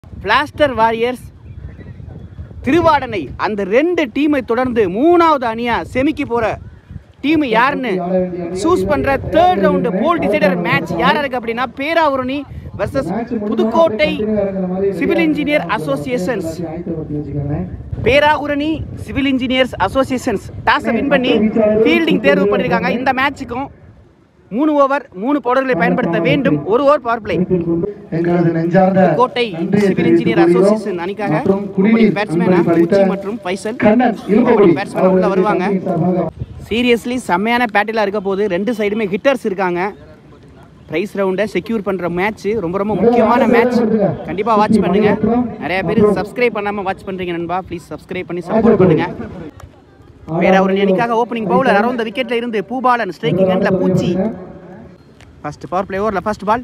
Plaster warriors Thiruvadanai அந்த ரெண்டு டீமை தொடர்ந்து மூணாவது அணியா செமிக்கு போற டீம் யாருன்னு சூஸ் பண்ற third round ball decider match யாரா இருக்கு அப்படின்னா Peravurani versus Pudukkottai civil engineer associations Peravurani civil engineers associations டாஸை வின் பண்ணி ஃபீல்டிங் தேர்வு பண்ணியிருக்காங்க இந்த மேட்சுக்கும் மூணு ஓவர் மூணு பவுடர்களை பயன்படுத்த வேண்டும் ஒரு ஓவர் பவர் பிளே எங்களது நெஞ்சார்ந்த கோட்டை நன்றியை சிவில் இன்ஜினியர் தெரிவித்துக் கொள்கிறோம். அசோசியேஷன் அணிக்காக மற்றும் குடிநீர் பேட்ஸ்மேனா உங்களுக்கு உச்சி அளித்த மற்றும் பைசல் கண்ணன் இளங்கோவடி பேட்ஸ்மேன் உள்ள அவர்களுக்கு வருவாங்க கமிட்டி சார்பாக சீரியஸ்லி செம்மையான பேட்டிலாக இருக்க போது ரெண்டு சைடுமே ஹிட்டர்ஸ் இருக்காங்க ப்ரைஸ் ரவுண்டை செக்யூர் பண்ணுற மேட்ச் ரொம்ப ரொம்ப முக்கியமான மேட்ச் கண்டிப்பாக வாட்ச் பண்ணுங்க நிறைய பேர் சப்ஸ்கிரைப் பண்ணாமல் வாட்ச் பண்ணுறீங்க நண்பா ப்ளீஸ் சப்ஸ்கிரைப் பண்ணி சப்போர்ட் பண்ணுங்க வேற ஒரு அணிக்காக ஓப்பனிங் பவுலர் அரௌண்ட் விக்கெட்ல இருந்து பூபாலன் ஸ்ட்ரைக்கிங் எண்ட்ல பூச்சி ஃபர்ஸ்ட் பவர் பிளே ஓவரில் ஃபர்ஸ்ட் பால்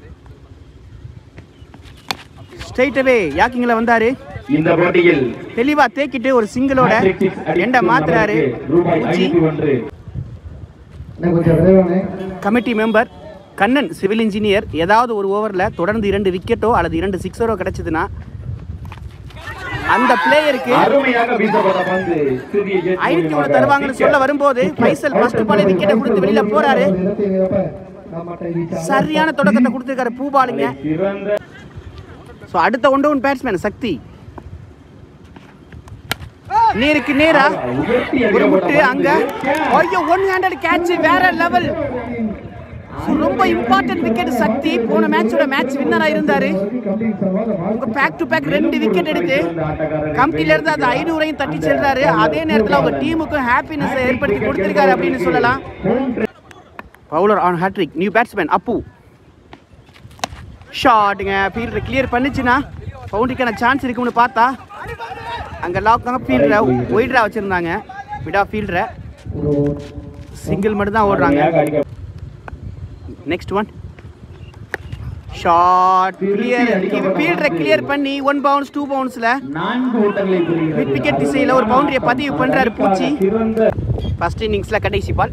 ஸ்ட்ரைட் அவே யாக்கிங்கில் வந்தாரு இந்த போட்டியில் தெளிவா தேக்கிட்டு ஒரு சிங்கிளோட hat-trick six அடிக்கும் எண்டை மாத்துறாரு நபருக்கு ரூபாய் பூச்சி ஐநூத்தி ஒன்று இன்னும் கொஞ்சம் விரைவானே committee member Kannan civil engineer ஏதாவது ஒரு ஓவரில் தொடர்ந்து இரண்டு விக்கெட்டோ அல்லது இரண்டு சிக்ஸரோ கிடைச்சதுன்னா அந்த பிளேயருக்கு அருமையாக வீசப்பட்ட பந்து சிறிய gate ஐநூத்தி ஒன்று மூலியமாக தருவாங்கன்னு சொல்ல வரும்போது ஃபைசல் ஃபர்ஸ்ட் பாலே விக்கெட்டை கொடுத்து வெளியில போறாரு இடத்தை நிரப்ப நாம் மட்டை வீச்சாளர் சரியான தொடக்கத்தை கொடுத்துருக்காரு பூபாலுங்க சிறந்த ஸோ அடுத்த ஒன்று ஒன் பேட்ஸ்மேன் சக்தி நேருக்கு நேரா உயர்த்தி ஒரு அடிக்கப்பட்ட முட்டு பந்து. அங்க ஐயோ ஒன் ஹேண்டட் கேட்ச் வேற லெவல் ரொம்ப இம்பார்ட்டன்ட் விக்கெட் சக்தி போன மேட்சோட மேட்ச் வின்னரா இருந்தாரு கமிட்டி சார்பாக அவங்க பேக் டு பேக் ரெண்டு விக்கெட் எடுத்து சிறந்த ஆட்டக்காரர் கமிட்டில இருந்து அந்த ஐநூறையும் தட்டி செல்றாரு அதே நேரத்தில் அவங்க டீமுக்கும் ஹாப்பினஸ் ஏற்படுத்தி கொடுத்திருக்காரு அப்படின்னு சொல்லலாம் bowler on hat trick new batsman up ஷாட்டுங்க ஃபீல்டர் கிளியர் பண்ணுச்சுன்னா பவுண்டரிக்கான சான்ஸ் இருக்கும்னு பார்த்தா அங்கே லாக்காக ஃபீல்டரை ஒயிட்ரா வச்சுருந்தாங்க விடா ஃபீல்டரை சிங்கிள் மட்டும் தான் ஓடுறாங்க அருமையாக அடிக்க- நெக்ஸ்ட் ஒன் ஷார்ட் கிளியர் ஃபீல்டரை கிளியர் பண்ணி ஒன் பவுன்ஸ் டூ பவுன்ஸில் நான்கு ஓட்டங்களை பெறுகிறது. மிட் விக்கெட் திசையில் ஒரு பவுண்டரியை பதிவு பண்ணுறாரு பூச்சி சிறந்த ஃபர்ஸ்ட் இன்னிங்ஸில் கடைசி பால்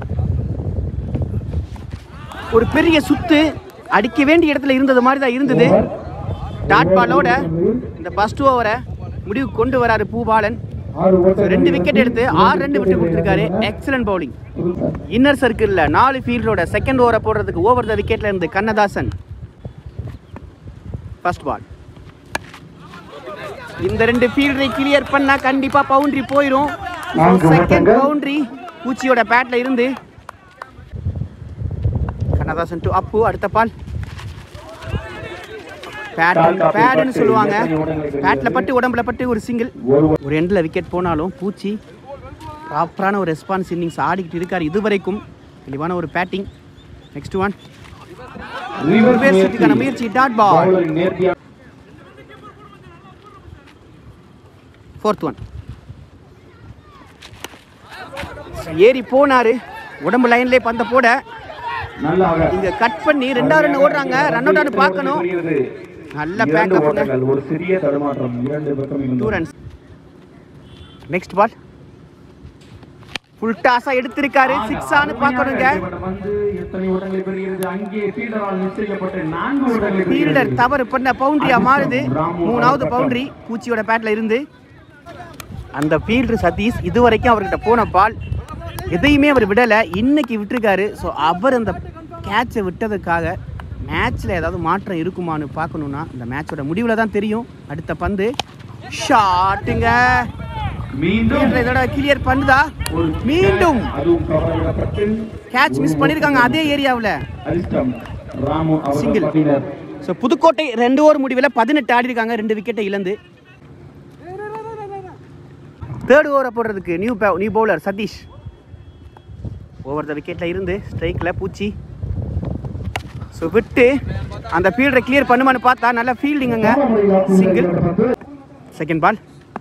ஒரு பெரிய சுத்து அடிக்க வேண்டிய இடத்துல இருந்தது மாதிரி தான் இருந்தது டாட் பாலோட இந்த ஃபர்ஸ்ட் ஓவரை முடிவு கொண்டு வராரு பூபாலன் ஆறு So, ஓட்டங்கள் ரெண்டு விக்கெட் எடுத்து ஆறு ரெண்டு விட்டு கொடுத்துருக்காரு எக்ஸலன்ட் பவுலிங் இன்னர் சர்க்கிளில் நாலு ஃபீல்டரோட செகண்ட் ஓவரை போடுறதுக்கு ஓவர் த விக்கெட்ல இருந்து கண்ணதாசன் ஃபர்ஸ்ட் பால் இந்த ரெண்டு ஃபீல்டரை கிளியர் பண்ணா கண்டிப்பா பவுண்டரி போயிடும் நான்கு செகண்ட் ஓட்டங்கள். பவுண்டரி பூச்சியோட பேட்ல இருந்து கண்ணதாசன் டு அப்பு அடுத்த பால் பேட் பேடுன்னு சொல்லுவாங்க பேட்ல பட்டு உடம்புல பட்டு ஒரு சிங்கிள் ஒரு ஒரு எண்டில் விக்கெட் போனாலும் பூச்சி ப்ராப்பரான ஒரு ரெஸ்பான்ஸ் இன்னிங்ஸ் ஆடிக்கிட்டு இருக்கார் இதுவரைக்கும் தெளிவான ஒரு பேட்டிங் நெக்ஸ்ட் ஒன் reverse பேர் முயற்சி. சுற்றிக்கான முயற்சி டாட் பால் பவுலரின் நேர்த்தியான ஃபோர்த் ஒன் ஏறி போனாரு உடம்பு லைன்லேயே பந்த போட நல்லாக இங்க கட் பண்ணி ரெண்டாவது ரன் ஓடுறாங்க ரன் அவுட் ஆனு பார்க்கணும் பெறுகிறது. நல்ல இரண்டு பேக்கப் ஓட்டங்கள் ஒரு சிறிய தடுமாற்றம் இரண்டு பக்கம் டூ இருந்தது. ரன்ஸ் நெக்ஸ்ட் பால் ஃபுல் டாஸா எடுத்திருக்காரு சிக்ஸ் ஆனு பார்க்கணுங்க அடிக்கப்பட்ட பந்து எத்தனை ஓட்டங்களை பெறுகிறது அங்கே ஃபீல்டரால் மிஸ் செய்யப்பட்ட நான்கு ஓட்டங்களை ஃபீல்டர் பெறுகிறது. தவறு பண்ண பவுண்டரியா மாறுது மூணாவது பவுண்டரி பூச்சியோட பேட்ல இருந்து அந்த ஃபீல்டர் சதீஷ் இது வரைக்கும் அவர்கிட்ட போன பால் எதையுமே அவர் விடலை இன்னைக்கு விட்டுருக்காரு ஸோ அவர் அந்த கேட்சை விட்டதுக்காக மேட்ச்சில் ஏதாவது மாற்றம் இருக்குமான்னு பார்க்கணுன்னா இந்த மேட்சோட முடிவில் தான் தெரியும் அடுத்த பந்து ஷாட்டுங்க மீண்டும் ஃபீல்டர் இதோட கிளியர் பண்ணுதா ஒரு மீண்டும் அதுவும் கவரப்பட்டு கேட்ச் மிஸ் பண்ணியிருக்காங்க அதே ஏரியாவில் அதிர்ஷ்டம் ராமு அவர்கள் Single. பட்டினர் ஸோ புதுக்கோட்டை ரெண்டு ஓவர் முடிவில் பதினெட்டு ஆடி இருக்காங்க ரெண்டு விக்கெட்டை இழந்து தேர்ட் ஓவரை போடுறதுக்கு new new bowler Satish over the விக்கெட்டில் இருந்து ஸ்ட்ரைக்கில் பூச்சி ஸோ விட்டு அந்த ஃபீல்டரை கிளியர் பண்ணுமான்னு பார்த்தா நல்ல ஃபீல்டிங்குங்க சிங்கிள் செகண்ட் பால்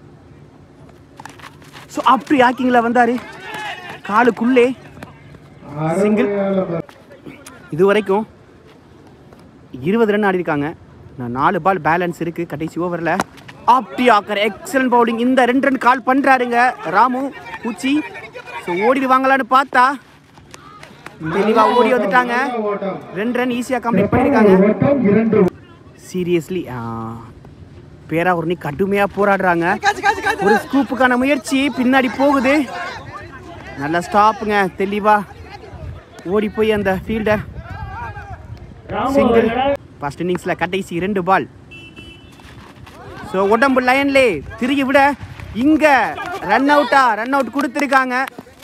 ஸோ அப்படி ஆக்கிங்கில் வந்தார் காலுக்குள்ளே Single. இது வரைக்கும் இருபது ரன் ஆடிருக்காங்க நான் நாலு பால் பேலன்ஸ் இருக்குது கடைசி ஓவரில் ஆப்டி ஆக்கர் எக்ஸலன்ட் பவுலிங் இந்த ரெண்டு ரன் கால் பண்ணுறாருங்க ராமு பூச்சி ஸோ ஓடிடுவாங்களான்னு பார்த்தா தெளிவாக ஓடி வந்துட்டாங்க ரெண்டு ரன் ஈஸியாக கம்ப்ளீட் பண்ணியிருக்காங்க ஓட்டம் இரண்டு சீரியஸ்லி பேராவூர்னி கடுமையா போராடுறாங்க ஒரு ஸ்கூப்புக்கான முயற்சி பின்னாடி போகுது நல்லா ஸ்டாப்புங்க தெளிவா ஓடி போய் அந்த ஃபீல்டர் சிங்கிள் ஃபர்ஸ்ட் இன்னிங்ஸில் கடைசி ரெண்டு பால் ஸோ உடம்பு லைன்லே திருகி விட இங்க ரன் அவுட்டா ரன் அவுட் கொடுத்துருக்காங்க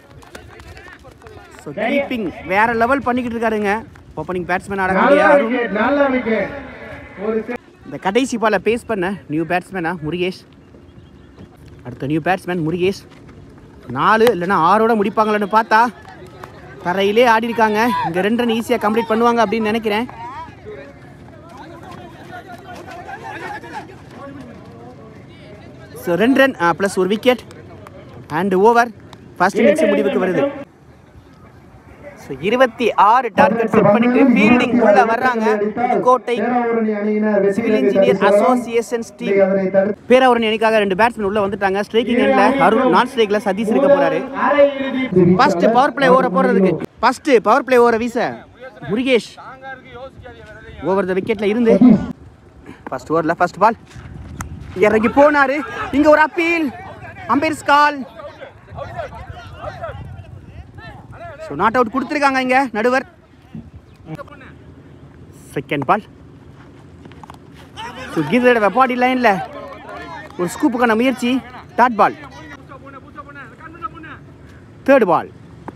ஸோ கீப்பிங் வேற லெவல் பண்ணிக்கிட்டு இருக்காருங்க ஓப்பனிங் பேட்ஸ்மேன் ஆடக்கூடிய நல்ல அருண் wicket, நல்ல wicket. ஒரு இந்த கடைசி பாலை பேஸ் பண்ண நியூ பேட்ஸ்மேனா முருகேஷ் அடுத்த நியூ பேட்ஸ்மேன் முருகேஷ் நாலு இல்லைன்னா ஆறோட முடிப்பாங்களான்னு பார்த்தா தரையிலே ஆடி இருக்காங்க இங்கே ரெண்டு ரன் ஈஸியாக கம்ப்ளீட் பண்ணுவாங்க அப்படின்னு நினைக்கிறேன் ஸோ ரெண்டு ரன் ப்ளஸ் ஒரு wicket and over first innings முடிவுக்கு வருது ஸோ இருபத்தி ஆறு டார்கெட் செட் பண்ணிட்டு ஃபீல்டிங் உள்ள வர்றாங்க புதுக்கோட்டை பேராவூரணி அணியினர் வெற்றி சிவில் பெற்று இன்ஜினியர் தரிசனம். அசோசியேஷன்ஸ் டீம் இன்னைக்கு அதனை தடுத்து பேராவூரணி அணிக்காக ரெண்டு பேட்ஸ்மேன் உள்ள வந்துட்டாங்க ஸ்ட்ரைக்கிங் எண்ட்ல அருண் நான் ஸ்ட்ரைக்ல சதீஷ் இருக்க போறாரு ஃபர்ஸ்ட் பவர் பிளே ஓவர போடுறதுக்கு ஃபர்ஸ்ட் பவர் பிளே ஓவர வீச முருகேஷ் ஓவர் த விக்கெட்ல இருந்து ஃபர்ஸ்ட் ஓவர்ல ஃபர்ஸ்ட் பால் இறங்கி போனாரு இங்க ஒரு appeal umpires call so not out கொடுத்துருக்காங்க இங்க நடுவர் செகண்ட் பால் ஸோ கீதோட வெப்பாடி லைனில் ஒரு ஸ்கூப்புக்கான முயற்சி dot ball third ball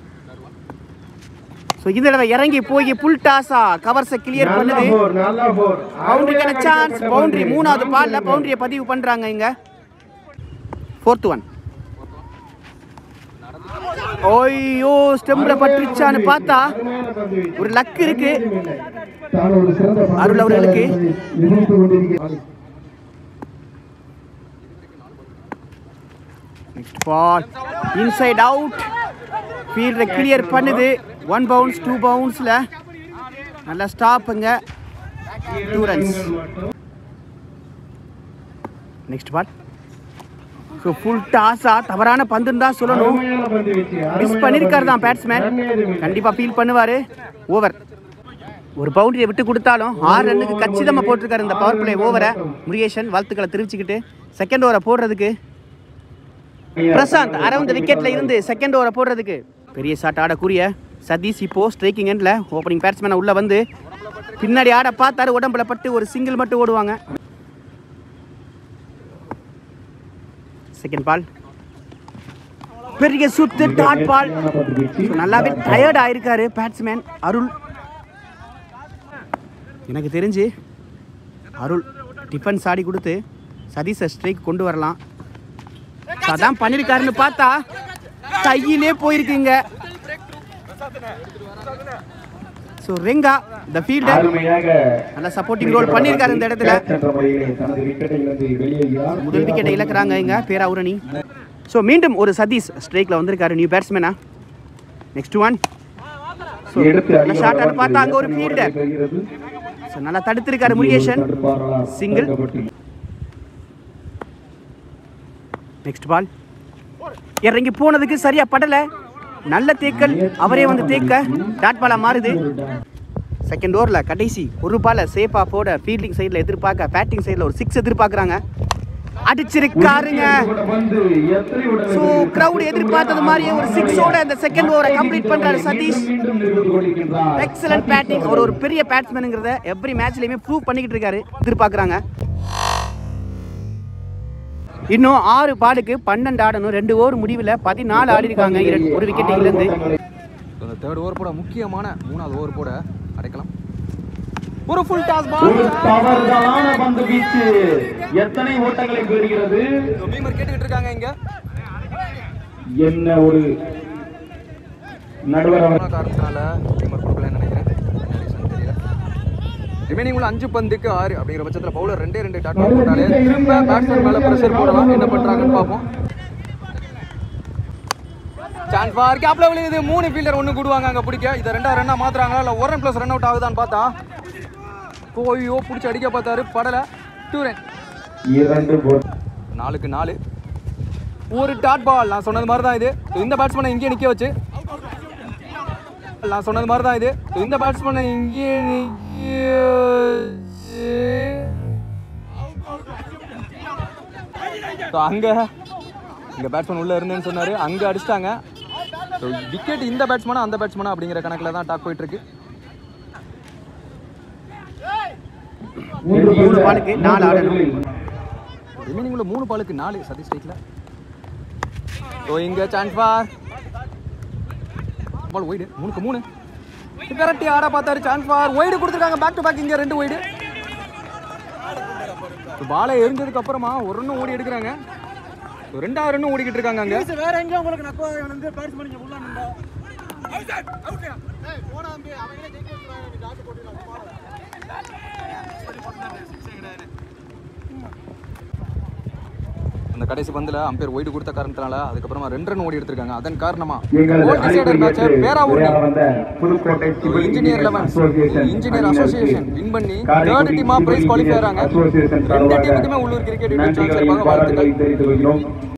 so இந்த தடவை இறங்கி போய் புல் டாஸா கவர்ஸை கிளியர் நல்ல பண்ணுது four, நல்ல four. பவுண்டரிக்கான அருமையாக சான்ஸ் கைப்பற்றப்பட்ட பவுண்டரி பந்து. மூணாவது பால்ல பவுண்டரியை பதிவு பண்றாங்க இங்க ஃபோர்த் ஒன் ஓய்யோ ஸ்டெம்ல பட்டுருச்சான்னு பார்த்தா அருமையான பந்து வீச்சு. ஒரு லக் இருக்கு தான் ஒரு சிறந்த பந்து அருள் அவர்களுக்கு. வீச்சாளர் என்பதை நிரூபித்துக் கொண்டிருக்கிறார். நெக்ஸ்ட் பால் இன்சைட் அவுட் ஃபீல்டை கிளியர் பண்ணுது ஒன் பவுன்ஸ் டூ பவுன்ஸில் நல்லா ஸ்டாப்புங்க two runs next ball so full டாஸா தவறான பந்துன்னு தான் சொல்லணும் அருமையான பந்து வீச்சு. மிஸ் அருமையான பண்ணியிருக்காரு தான் பந்து வீச்சு. பேட்ஸ்மேன் ரன் ஏதும் இல்லை. கண்டிப்பாக ஃபீல் பண்ணுவார் ஓவர் ஒரு பவுண்டரியை விட்டு கொடுத்தாலும் ஆறு ரன்னுக்கு கச்சிதமாக போட்டிருக்காரு இந்த பவர் பிளே ஓவரை முருகேசன் வாழ்த்துக்களை தெரிவிச்சுக்கிட்டு செகண்ட் ஓவரை போடுறதுக்கு பிரசாந்த் அரவுண்ட் விக்கெட்ல இருந்து செகண்ட் ஓவரை போடுறதுக்கு பெரிய ஷாட் ஆடக்கூடிய சதீஷ் இப்போ ஸ்ட்ரைக்கிங் எண்ட்ல ஓப்பனிங் பேட்ஸ்மேனை உள்ள வந்து பின்னாடி ஆட பார்த்தாரு உடம்புல பட்டு ஒரு சிங்கிள் மட்டும் ஓடுவாங்க செகண்ட் பால் பெரிய சுத்து டாட் பால் அருமையான பந்து வீச்சு. நல்லாவே டயர்ட் ஆயிருக்காரு பேட்ஸ்மேன் அருள் எனக்கு தெரிஞ்சு அருள் டிஃபன்ஸ் ஆடி கொடுத்து சதீஷை ஸ்ட்ரைக் கொண்டு வரலாம் So, அதான் பண்ணிருக்காருன்னு பார்த்தா கையிலே போயிருக்குங்க ஸோ ரெங்கா த ஃபீல்டர் அருமையாக நல்ல சப்போர்ட்டிங் ரோல் பண்ணியிருக்காரு இந்த இடத்துல கேட்ச் என்ற முறையிலே தனது விக்கெட்டை இழந்து வெளியேறினார். முதல் விக்கெட்டை இழக்கிறாங்க இங்க பேராவுரணி ஸோ மீண்டும் ஒரு சதீஷ் ஸ்ட்ரைக்ல வந்திருக்காரு நியூ பேட்ஸ்மேனா நெக்ஸ்ட் ஒன் ஸோ எடுத்து நல்ல ஷாட் ஆட பார்த்தா அங்க ஒரு ஃபீல்டர் பெறுகிறது. ஸோ நல்லா தடுத்திருக்காரு முருகேசன் தடுப்பாரா? Single. தடுக்கப்பட்டு. நெக்ஸ்ட் பால் இறங்கி போனதுக்கு சரியா படல நல்ல தேக்கல் அவரே வந்து தேக்க டாட் பாலா மாறுது செகண்ட் ஓவரில் கடைசி ஒரு பாலை சேஃபாக போட ஃபீல்டிங் சைடில் எதிர்பார்க்க பேட்டிங் சைடில் ஒரு சிக்ஸ் எதிர்பார்க்குறாங்க அடிச்சிருக்காருங்க உள்ள பந்து எத்தனை உடனே ஸோ க்ரௌட் எதிர்பார்த்தது மாதிரியே ஒரு சிக்ஸோட அந்த செகண்ட் ஓவரை கம்ப்ளீட் பண்றாரு சதீஷ் மீண்டும் நிரூபித்துக் கொண்டிருக்கின்றார். எக்ஸலன்ட் பேட்டிங் அவர் ஒரு பெரிய பேட்ஸ்மேனுங்கிறத எவ்ரி மேட்ச்லயுமே ப்ரூவ் பண்ணிக்கிட்டு இருக்காரு எதிர்பார்க்குறாங்க இன்னும் ஆறு பாலுக்கு பன்னெண்டு ஆடணும் ரெண்டு ஓவர் முடிவில் பதினாலு ஆடி இருக்காங்க இரண்டு- ஒரு விக்கெட் இழந்து அந்த தேர்ட் ஓவர் போட முக்கியமான மூணாவது ஓவர் போட அடைக்கலாம் ஒரு ஃபுல் டாஸ் பால் ஒரு தவறுதலான பந்து வீச்சு எத்தனை ஓட்டங்களை பெறுகிறது பீமர் கேட்டுக்கிட்டு இருக்காங்க இங்க என்ன ஒரு நடுவர் அவர் காரணத்தினால பீமர் கொடுக்கலன்னு நினைக்கிறேன் reason தெரியல ரிமைனிங் உள்ள அஞ்சு பந்துக்கு ஆறு அப்படிங்கிற பட்சத்தில் பவுலர் ரெண்டே ரெண்டு டாட் போட்டாலே திரும்ப பேட்ஸ்மேன் மேல ப்ரெஷர் போடலாம் என்ன பண்றாங்கன்னு பார்ப்போம் சான்ஸ் ஃபார் கேப்ல விழுகுது மூணு ஃபீல்டர் ஒன்று கூடுவாங்க அங்கே பிடிக்க இதை ரெண்டா ரன்னா மாத்துறாங்களா இல்லை ஒரு ரன் ப்ளஸ் ரன் அவுட் ஆகுதான்னு பார்த்தா கோயோ பிடிச்சி அடிக்க பார்த்தாரு படலை டூ ரன் இரண்டு போட் நாலுக்கு நாலு ஒரு டாட் பால் நான் சொன்னது மாதிரி தான் இது இந்த பேட்ஸ்மேனை இங்கேயே நிற்க வச்சு நான் சொன்னது மாதிரி தான் இது இந்த பேட்ஸ்மேனை இங்கேயே நிற்க வச்சு ஸோ அங்கே இங்கே பேட்ஸ்மேன் உள்ளே இருந்தேன்னு சொன்னார் அங்கே அடிச்சிட்டாங்க ஸோ விக்கெட் இந்த பேட்ஸ்மேனா அந்த பேட்ஸ்மேனா அப்படிங்கிற கணக்கில் தான் டாக் போயிட்டு இருக்கு மூணு பாலுக்கு நாலு ஆடணும் ரிமைனிங் உள்ள மூணு பாலுக்கு நாலு சதீஷ் ஸ்ட்ரைக்கில் ஸோ இங்கே சான்ஸ் பார் பால் ஒய்டு மூணுக்கு மூணு கரெக்டி ஆட பார்த்தாரு சான்ஸ் பார் ஒய்டு கொடுத்துருக்காங்க பேக் டு பேக் இங்கே ரெண்டு ஒய்டு பாலை எரிஞ்சதுக்கு அப்புறமா ஒரு ரன் ஓடி எடுக்கிறாங்க So, ரெண்டாவது ரன்னும் ஓடிக்கிட்டு இருக்காங்க அங்க வேற எங்க உங்களுக்கு நக்கோ வந்து பேட்ஸ் பண்ணி உள்ள நின்றா அந்த கடைசி பந்துல அம்பேர் ஒய்டு கொடுத்த காரணத்தினால அதுக்கப்புறமா ரெண்டு ரன் ஓடி எடுத்திருக்காங்க அதன் காரணமா எங்களது goal decider match அணிபுரியாற்று பேராவூர் விளையாட வந்த Pudukkottai civil engineer eleven association engineer அணியினருக்கு அசோசியேஷன் வின் பண்ணி காரைக்குடி தேர்ட் டீமா சிவில் பிரைஸ் குவாலிஃபை இன்ஜினியர் ஆறாங்க அசோசியேஷன் ரெண்டு சார்பாக டீமுக்குமே உள்ளூர் கிரிக்கெட் யூனியன் நன்றிகளையும் சார்பாக வாழ்த்துக்கள் பாராட்டுகளையும் தெரிவித்துக் கொள்கிறோம்